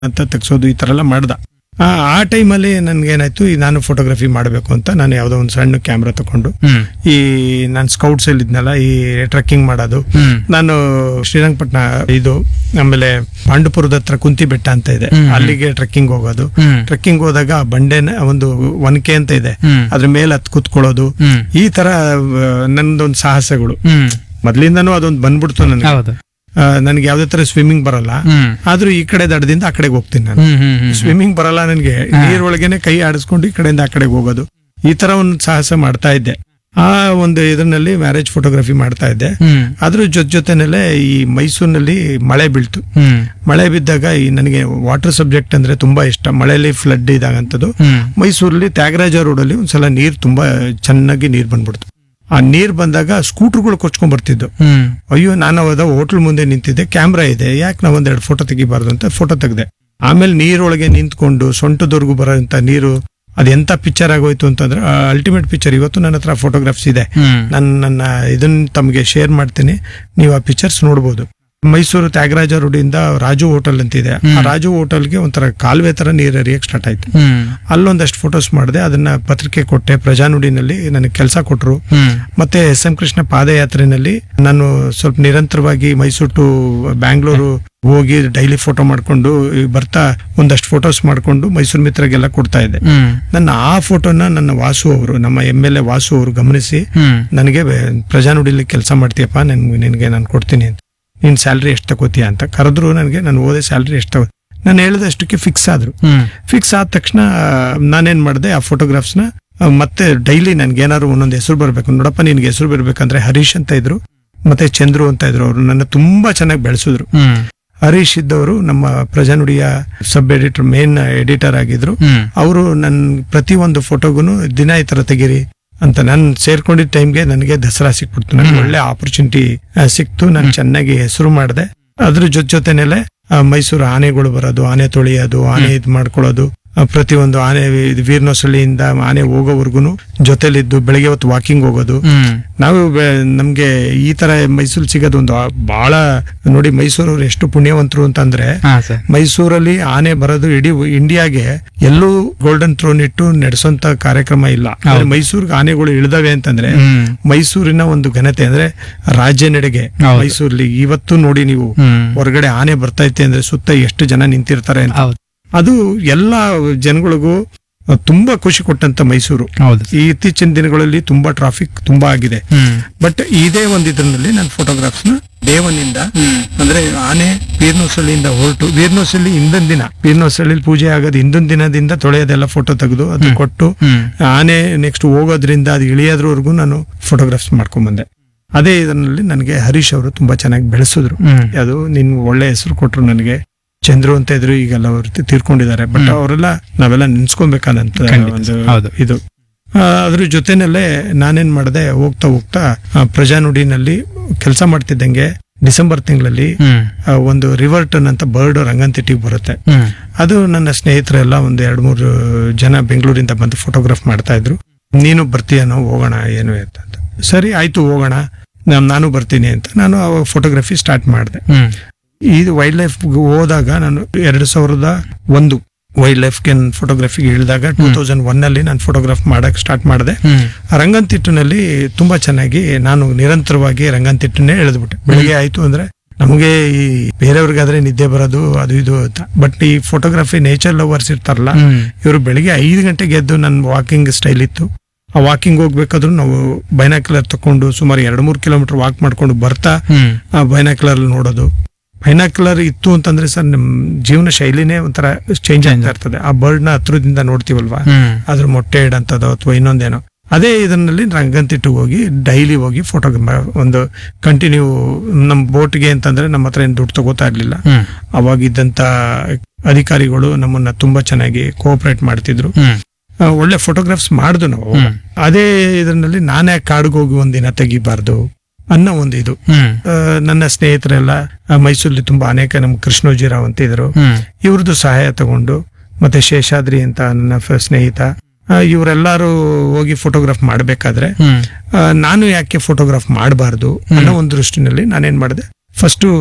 ಅಂತ ತೆಗ್ಸೋದು ಈ ತರ ಎಲ್ಲ ಮಾಡ್ದ ಆ ಆ ಟೈಮಲ್ಲಿ ನನ್ಗೇನಾಯ್ತು ಈ ನಾನು ಫೋಟೋಗ್ರಫಿ ಮಾಡಬೇಕು ಅಂತ ನಾನು ಯಾವುದೋ ಒಂದು ಸಣ್ಣ ಕ್ಯಾಮ್ರಾ ತಗೊಂಡು ಹ್ಮ್ ಈ ನಾನು ಸ್ಕೌಟ್ಸ್ ಅಲ್ಲಿ ಇದ್ನಲ್ಲ ಈ ಟ್ರೆಕ್ಕಿಂಗ್ ಮಾಡೋದು ಹ್ಮ್ ನಾನು ಶ್ರೀರಂಗಪಟ್ಟಣ ಇದು ಆಮೇಲೆ ಪಾಂಡುಪುರದ ಹತ್ರ ಕುಂತಿ ಬೆಟ್ಟ ಅಂತ ಇದೆ ಹ್ಮ್. ಅಲ್ಲಿಗೆ ಟ್ರೆಕ್ಕಿಂಗ್ ಹೋಗೋದು ಹ್ಮ್ ಟ್ರೆಕ್ಕಿಂಗ್ ಹೋದಾಗ ಆ ಬಂಡೆನ ಒಂದು ಒನಕೆ ಅಂತ ಇದೆ ಹ್ಮ್ ಅದ್ರ ಮೇಲೆ ಹತ್ ಕುತ್ಕೊಳ್ಳೋದು ಹ್ಮ್ ಈ ತರ ಆ, ನಂದೊಂದು ಸಾಹಸಗಳು ಹ್ಮ್ ಮೊದ್ಲಿಂದಾನು ಅದೊಂದು ಬಂದ್ಬಿಡ್ತು ನನಗೆ ಹೌದು ಆ, ನನಗೆ ಯಾವ್ದೇ ತರ ಸ್ವಿಮ್ಮಿಂಗ್ ಬರಲ್ಲ ಹ್ಮ್ ಆದ್ರೂ ಈ ಕಡೆ ದಡದಿಂದ ಆ ಕಡೆಗೆ ಹೋಗ್ತೀನಿ ನಾನು ಹ್ಮ್ ಹ್ಮ್ ಹ್ಮ್ ಸ್ವಿಮ್ಮಿಂಗ್ ಬರಲ್ಲ ನನಗೆ ನೀರೊಳಗೇನೆ ಕೈ ಆಡಿಸ್ಕೊಂಡು ಈ ಕಡೆಯಿಂದ ಆ ಕಡೆಗೆ ಹೋಗೋದು ಈ ತರ ಒಂದು ಸಾಹಸ ಮಾಡ್ತಾ ಇದ್ದೆ ಆ ಒಂದು ಇದರಲ್ಲಿ ಮ್ಯಾರೇಜ್ ಫೋಟೋಗ್ರಫಿ ಮಾಡ್ತಾ ಇದ್ದೆ ಹ್ಮ್ ಅದ್ರ ಜೊತೆ ಜೊತೆನಲ್ಲೇ ಈ ಮೈಸೂರಿನಲ್ಲಿ ಮಳೆ ಬೀಳ್ತು ಹ್ಮ್ ಮಳೆ ಬಿದ್ದಾಗ ಈ ನನಗೆ ವಾಟರ್ ಸಬ್ಜೆಕ್ಟ್ ಅಂದ್ರೆ ತುಂಬಾ ಇಷ್ಟ ಮಳೆಯಲ್ಲಿ ಫ್ಲಡ್ ಇದಾಗಂತದ್ದು ಹ್ಮ್ ಮೈಸೂರಲ್ಲಿ ತ್ಯಾಗರಾಜ ರೋಡಲ್ಲಿ ಒಂದ್ಸಲ ನೀರ್ ತುಂಬಾ ಚೆನ್ನಾಗಿ ನೀರ್ ಬಂದ್ಬಿಡ್ತು ಆ ನೀರ್ ಬಂದಾಗ ಸ್ಕೂಟರ್ಗಳು ಕೊಚ್ಕೊಂಡ್ ಬರ್ತಿದ್ದು ಹ್ಮ್ ಅಯ್ಯೋ ನಾನು ಅವಾಗ ಹೋಟ್ಲ್ ಮುಂದೆ ನಿಂತಿದ್ದೆ ಕ್ಯಾಮ್ರಾ ಇದೆ ಯಾಕೆ ನಾವು ಒಂದೆರಡು ಫೋಟೋ ತೆಗಿಬಾರ್ದು ಅಂತ ಫೋಟೋ ತೆಗ್ದೆ ಆಮೇಲೆ ನೀರೊಳಗೆ ನಿಂತ್ಕೊಂಡು ಸೊಂಟದವರೆಗೂ ಬರೋಂತ ನೀರು ಅದೆಂತ ಪಿಕ್ಚರ್ ಆಗೋಯ್ತು ಅಂತಂದ್ರೆ ಅಲ್ಟಿಮೇಟ್ ಪಿಕ್ಚರ್ ಇವತ್ತು ನನ್ನ ಹತ್ರ ಫೋಟೋಗ್ರಾಫ್ಸ್ ಇದೆ ಹ್ಮ್ ನಾನು ನನ್ನ ಇದನ್ನ ತಮಗೆ ಶೇರ್ ಮಾಡ್ತೀನಿ ನೀವು ಆ ಪಿಕ್ಚರ್ಸ್ ನೋಡ್ಬೋದು ಮೈಸೂರು ತ್ಯಾಗರಾಜ ರೋಡಿಂದ ರಾಜು ಹೋಟೆಲ್ ಅಂತಿದೆ ಆ ರಾಜು ಹೋಟೆಲ್ಗೆ ಒಂಥರ ಕಾಲುವೆ ತರ ನೀರು ಹರಿಯಕ್ ಸ್ಟಾರ್ಟ್ ಆಯ್ತು ಹ್ಮ್ ಅಲ್ಲೊಂದಷ್ಟು ಫೋಟೋಸ್ ಮಾಡಿದೆ ಅದನ್ನ ಪತ್ರಿಕೆ ಕೊಟ್ಟೆ ಪ್ರಜಾನುಡಿನಲ್ಲಿ ನನಗೆ ಕೆಲಸ ಕೊಟ್ರು ಹ್ಮ್ ಮತ್ತೆ ಎಸ್ ಎಂ ಕೃಷ್ಣ ಪಾದಯಾತ್ರೆನಲ್ಲಿ ನಾನು ಸ್ವಲ್ಪ ನಿರಂತರವಾಗಿ ಮೈಸೂರು ಟು ಬ್ಯಾಂಗ್ಳೂರು ಹೋಗಿ ಡೈಲಿ ಫೋಟೋ ಮಾಡ್ಕೊಂಡು ಈ ಬರ್ತಾ ಒಂದಷ್ಟು ಫೋಟೋಸ್ ಮಾಡ್ಕೊಂಡು ಮೈಸೂರು ಮಿತ್ರಗೆಲ್ಲ ಕೊಡ್ತಾ ಇದ್ದೆ ಹ್ಮ್ ನನ್ನ ಆ ಫೋಟೋನ ನನ್ನ ವಾಸು ಅವರು ನಮ್ಮ ಎಮ್ ಎಲ್ ಎ ವಾಸು ಅವರು ಗಮನಿಸಿ ಹ್ಮ್ ನನಗೆ ಬೆ- ಪ್ರಜಾನುಡಿಲಿ ಕೆಲಸ ಮಾಡ್ತೀಯಪ್ಪ ನನ್ ನಿನಗೆ ನಾನು ಕೊಡ್ತೀನಿ ಅಂತ ನೀನ್ ಸ್ಯಾಲ್ರಿ ಎಷ್ಟು ತಗೋತೀಯ ಅಂತ ಕರೆದ್ರು ನನಗೆ ನಾನು ಓದೇ ಸ್ಯಾಲ್ರಿ ಎಷ್ಟು ತಗೋ ನಾನು ಹೇಳಿದಷ್ಟಕ್ಕೆ ಫಿಕ್ಸ್ ಆದ್ರು ಹ್ಮ್ ಫಿಕ್ಸ್ ಆದ ತಕ್ಷಣ ನಾನೇನ್ ಮಾಡಿದೆ ಆ ಫೋಟೋಗ್ರಾಫ್ಸ್ನ ಮತ್ತೆ ಡೈಲಿ ನನ್ಗೆ ಏನಾದ್ರು ಒಂದೊಂದು ಹೆಸರು ಬರ್ಬೇಕು ನೋಡಪ್ಪ ನಿನ್ಗೆ ಹೆಸರು ಬರ್ಬೇಕಂದ್ರೆ ಹರೀಶ್ ಅಂತ ಇದ್ರು ಮತ್ತೆ ಚಂದ್ರು ಅಂತ ಇದ್ರು ಅವರು ನನ್ನ ತುಂಬಾ ಚೆನ್ನಾಗಿ ಬೆಳೆಸಿದ್ರು ಹ್ಮ್ ಹರೀಶ್ ಇದ್ದವರು ನಮ್ಮ ಪ್ರಜಾನುಡಿಯ ಸಬ್ ಎಡಿಟರ್ ಮೇನ್ ಎಡಿಟರ್ ಆಗಿದ್ರು ಹ್ಮ್ ಅವರು ನನ್ ಪ್ರತಿ ಒಂದು ಫೋಟೋಗುನು ದಿನ ಈ ತರ ತೆಗೀರಿ ಅಂತ ನಾನು ಸೇರ್ಕೊಂಡಿದ್ದ ಟೈಮ್ಗೆ ನನಗೆ ದಸರಾ ಸಿಕ್ಬಿಡ್ತು ನನಗೆ ಒಳ್ಳೆ ಆಪರ್ಚುನಿಟಿ ಸಿಕ್ತು ನಾನು ಚೆನ್ನಾಗಿ ಹೆಸರು ಮಾಡಿದೆ ಅದ್ರ ಜೊತೆ ಜೊತೆನೆಲೆ ಆ, ಮೈಸೂರು ಆನೆಗಳು ಬರೋದು ಆನೆ ತೊಳೆಯೋದು ಆನೆ ಇದ್ ಮಾಡ್ಕೊಳ್ಳೋದು ಆ, ಪ್ರತಿಯೊಂದು ಆನೆ ಇದು ವೀರ್ನೊಸಳ್ಳಿಯಿಂದ ಆನೆ ಹೋಗೋವರ್ಗುನು ಜೊತೆಲಿದ್ದು ಬೆಳಿಗ್ಗೆ ಹೊತ್ತು ವಾಕಿಂಗ್ ಹೋಗೋದು ಹ್ಮ್ ನಾವು ಬೆ- ನಮ್ಗೆ ಈ ತರ ಮೈಸೂರು ಸಿಗೋದು ಒಂದು ಆ- ಬಹಳ ನೋಡಿ ಮೈಸೂರವ್ರು ಎಷ್ಟು ಪುಣ್ಯವಂತರು ಅಂತಂದ್ರೆ ಹಾ ಸರ್ ಮೈಸೂರಲ್ಲಿ ಆನೆ ಬರೋದು ಇಡೀ ಇಂಡಿಯಾಗೆ ಎಲ್ಲೂ ಗೋಲ್ಡನ್ ಥ್ರೋನ್ ಇಟ್ಟು ನಡೆಸೋಂತ ಕಾರ್ಯಕ್ರಮ ಇಲ್ಲ ಆದ್ರೆ ಮೈಸೂರಿಗೆ ಆನೆಗಳು ಇಳಿದವೆ ಅಂತಂದ್ರೆ ಹ್ಮ್ ಮೈಸೂರಿನ ಒಂದು ಘನತೆ ಅಂದ್ರೆ ರಾಜ್ಯ ನಡೆಗೆ ಹೌದು. ಮೈಸೂರಲ್ಲಿ ಇವತ್ತು ನೋಡಿ ನೀವು ಹ್ಮ್ ಹೊರಗಡೆ ಆನೆ ಬರ್ತೈತೆ ಅಂದ್ರೆ ಸುತ್ತ ಎಷ್ಟು ಜನ ನಿಂತಿರ್ತಾರೆ ಅಂತ ಹೌದು ಅದು ಎಲ್ಲ ಜನಗಳಿಗೂ ತುಂಬಾ ಖುಷಿ ಕೊಟ್ಟಂತ ಮೈಸೂರು ಹೌದು ಈ ಇತ್ತೀಚಿನ ದಿನಗಳಲ್ಲಿ ತುಂಬಾ ಟ್ರಾಫಿಕ್ ತುಂಬಾ ಆಗಿದೆ ಹ್ಮ್ ಬಟ್ ಇದೇ ಒಂದು ಇದ್ರಲ್ಲಿ ನಾನು ಫೋಟೋಗ್ರಾಫ್ಸ್ ನ ದೇವನಿಂದ ಅಂದ್ರೆ ಆನೆ ವೀರ್ನೋಸಳ್ಳಿಯಿಂದ ಹೊರಟು ವೀರ್ನೋಸಳ್ಳಿ ಹಿಂದಿನ ದಿನ ವೀರ್ನೋಸಳ್ಳಿ ಪೂಜೆ ಆಗೋದು ಹಿಂದಿನ ದಿನದಿಂದ ತೊಳೆಯೋದೆಲ್ಲ ಫೋಟೋ ತೆಗೆದು ಅದು ಕೊಟ್ಟು ಹ್ಮ್ ಆನೆ ನೆಕ್ಸ್ಟ್ ಹೋಗೋದ್ರಿಂದ ಅದು ಇಳಿಯೋದ್ರವರೆಗೂ ನಾನು ಫೋಟೋಗ್ರಾಫ್ಸ್ ಮಾಡ್ಕೊಂಡ್ ಬಂದೆ ಅದೇ ಇದರಲ್ಲಿ ನನಗೆ ಹರೀಶ್ ಅವರು ತುಂಬಾ ಚೆನ್ನಾಗಿ ಬೆಳೆಸಿದ್ರು ಹ್ಮ್ ಅದು ನಿನ್ ಒಳ್ಳೆ ಹೆಸರು ಕೊಟ್ರು ನನಗೆ ಚಂದ್ರು ಅಂತ ಇದ್ರು ಈಗೆಲ್ಲ ಅವರು ತಿ- ತೀರ್ಕೊಂಡಿದ್ದಾರೆ ಬಟ್ ಅವರೆಲ್ಲ ನಾವೆಲ್ಲ ನೆನ್ಸ್ಕೊಬೇಕಾದಂತ ಖಂಡಿತ. ಒಂದು ಹೌದು. ಇದು ಆ, ಅದ್ರ ಜೊತೆನಲ್ಲೇ ನಾನೇನ್ ಮಾಡಿದೆ ಹೋಗ್ತಾ ಹೋಗ್ತಾ ಆ, ಪ್ರಜಾನುಡಿನಲ್ಲಿ ಕೆಲಸ ಮಾಡ್ತಿದ್ದಂಗೆ ಡಿಸೆಂಬರ್ ತಿಂಗಳಲ್ಲಿ ಹ್ಮ್ ಆ, ಒಂದು ರಿವರ್ಟನ್ ಅಂತ ಬರ್ಡ್ ರಂಗಂತಿಟ್ಟಿಗೆ ಬರುತ್ತೆ ಹ್ಮ್ ಅದು ನನ್ನ ಸ್ನೇಹಿತರೆಲ್ಲ ಒಂದು ಎರಡು ಮೂರು ಜನ ಬೆಂಗಳೂರಿಂದ ಬಂದು ಫೋಟೋಗ್ರಾಫ್ ಮಾಡ್ತಾ ಇದ್ರು ನೀನು ಬರ್ತೀಯನೋ ಹೋಗೋಣ ಏನು ಅಂತ ಅಂತ. ಸರಿ ಆಯ್ತು ಹೋಗೋಣ ನಾನ್- ನಾನು ಬರ್ತೀನಿ ಅಂತ ನಾನು ಅವಾಗ ಫೋಟೋಗ್ರಫಿ ಸ್ಟಾರ್ಟ್ ಮಾಡಿದೆ ಹ್ಮ್ ಇದು ವೈಲ್ಡ್ ಲೈಫ್ ಹೋದಾಗ ನಾನು ಎರಡು ಸಾವಿರದ ಒಂದು ವೈಲ್ಡ್ ಲೈಫ್ಗೆ ಫೋಟೋಗ್ರಫಿಗೆ ಇಳಿದಾಗ ಟೂ ತೌಸಂಡ್ ಒನ್ ಅಲ್ಲಿ ನಾನು ಫೋಟೋಗ್ರಾಫ್ ಮಾಡಕ್ ಸ್ಟಾರ್ಟ್ ಮಾಡಿದೆ ಹ್ಮ್ ರಂಗಂತಿಟ್ಟಿನಲ್ಲಿ ತುಂಬಾ ಚೆನ್ನಾಗಿ ನಾನು ನಿರಂತರವಾಗಿ ರಂಗಂತಿಟ್ಟನ್ನೇ ಎಳೆದ್ಬಿಟ್ಟೆ ಬೆಳಿಗ್ಗೆ ಆಯ್ತು ಅಂದ್ರೆ ನಮಗೆ ಈ ಬೇರೆಯವ್ರಿಗಾದ್ರೆ ನಿದ್ದೆ ಬರೋದು ಅದು ಇದು ಅಂತ ಬಟ್ ಈ ಫೋಟೋಗ್ರಫಿ ನೇಚರ್ ಲವರ್ಸ್ ಇರ್ತಾರಲ್ಲ ಹ್ಮ್ ಇವರು ಬೆಳಿಗ್ಗೆ ಐದು ಗಂಟೆಗೆ ಎದ್ದು ನನ್ನ ವಾಕಿಂಗ್ ಸ್ಟೈಲ್ ಇತ್ತು ಆ ವಾಕಿಂಗ್ ಹೋಗ್ಬೇಕಾದ್ರೂ ನಾವು ಬೈನಾಕ್ಯುಲರ್ ತಕೊಂಡು ಸುಮಾರು ಎರಡು ಮೂರು ಕಿಲೋಮೀಟರ್ ವಾಕ್ ಮಾಡ್ಕೊಂಡು ಬರ್ತಾ ಹ್ಮ್ ಆ ಬೈನಾಕ್ಯುಲರ್ ನೋಡೋದು ಬೈನಾಕ್ಯುಲರ್ ಇತ್ತು ಅಂತಂದ್ರೆ ಸರ್ ನಮ್ ಜೀವನ ಶೈಲಿನೇ ಒಂಥರ ಚೇಂಜ್ ಆಗ್ತಾ ಇರ್ತದೆ ಆ ಬರ್ಡ್ ನ ಹತ್ರದಿಂದ ನೋಡ್ತೀವಲ್ವಾ ಹ್ಮ್ ಅದ್ರ ಮೊಟ್ಟೆ ಇಡಂತದೋ ಅಥವಾ ಇನ್ನೊಂದೇನೋ ಅದೇ ಇದರಲ್ಲಿ ರಂಗಂತಿಟ್ಟು ಹೋಗಿ ಡೈಲಿ ಹೋಗಿ ಫೋಟೋ ಒಂದು ಕಂಟಿನ್ಯೂ ನಮ್ಮ ಬೋಟ್ಗೆ ಅಂತಂದ್ರೆ ನಮ್ಮ ಹತ್ರ ಏನು ದುಡ್ಡು ತಗೋತಾ ಇರ್ಲಿಲ್ಲ ಹ್ಮ್ ಅವಾಗಿದ್ದಂತ ಅಧಿಕಾರಿಗಳು ನಮ್ಮನ್ನ ತುಂಬಾ ಚೆನ್ನಾಗಿ ಕೋಆಪರೇಟ್ ಮಾಡ್ತಿದ್ರು ಹ್ಮ್ ಆ, ಒಳ್ಳೆ ಫೋಟೋಗ್ರಾಫ್ಸ್ ಮಾಡಿದ್ರು ನಾವು ಅವಾಗ. ಹ್ಮ್. ಅದೇ ಇದರಲ್ಲಿ ನಾನೇ ಕಾಡಿಗೆ ಹೋಗಿ ಒಂದಿನ ತೆಗಿಬಾರ್ದು ಅನ್ನೋ ಒಂದು ಇದು ಹ್ಮ್ ಆ, ನನ್ನ ಸ್ನೇಹಿತರೆಲ್ಲ ಆ, ಮೈಸೂರಲ್ಲಿ ತುಂಬಾ ಅನೇಕ ನಮ್ಮ ಕೃಷ್ಣೋಜಿರಾವ್ ಅಂತ ಇದ್ರು ಹ್ಮ್ ಇವ್ರದ್ದು ಸಹಾಯ ತಗೊಂಡು ಮತ್ತೆ ಶೇಷಾದ್ರಿ ಅಂತ ನನ್ನ ಫ- ಸ್ನೇಹಿತ ಆ, ಇವರೆಲ್ಲರೂ ಹೋಗಿ ಫೋಟೋಗ್ರಾಫ್ ಮಾಡಬೇಕಾದ್ರೆ ಹ್ಮ್ ನಾನು ಯಾಕೆ ಫೋಟೋಗ್ರಾಫ್ ಮಾಡಬಾರ್ದು ಅನ್ನೋ ಒಂದು ದೃಷ್ಟಿನಲ್ಲಿ ನಾನೇನ್ ಮಾಡಿದೆ ಫಸ್ಟ್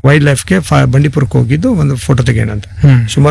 ವೈಲ್ಡ್ ಲೈಫ್ಗೆ ಬಂಡೀಪುರಕ್ಕೆ ಹೋಗಿದ್ದು ಒಂದು ಫೋಟೋ ತೆಗೆಯೋಣ ಅಂತ ಹ್ಮ್ ಸುಮಾರು